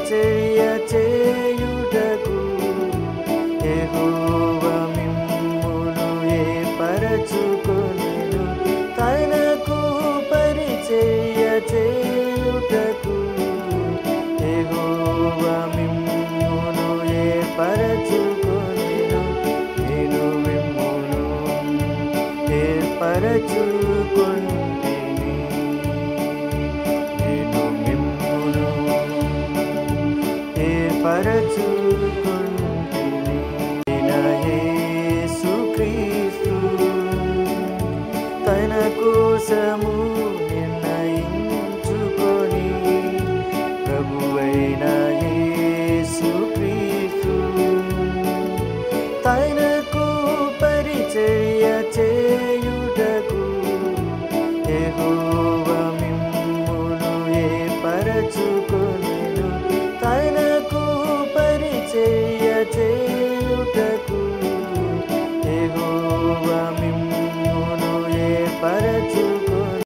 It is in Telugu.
పరిచర్య చేయుటకు యెహోవా మిమ్మును ఏర్పరచుకొనెను తనకు పరిచర్య చేయుటకు యెహోవా మిమ్మును ఏర్పరచుకొనెను నేను మిమ్మును ఏర్పరచుకొంటిని నేను మిమ్మును ఏర్పరచు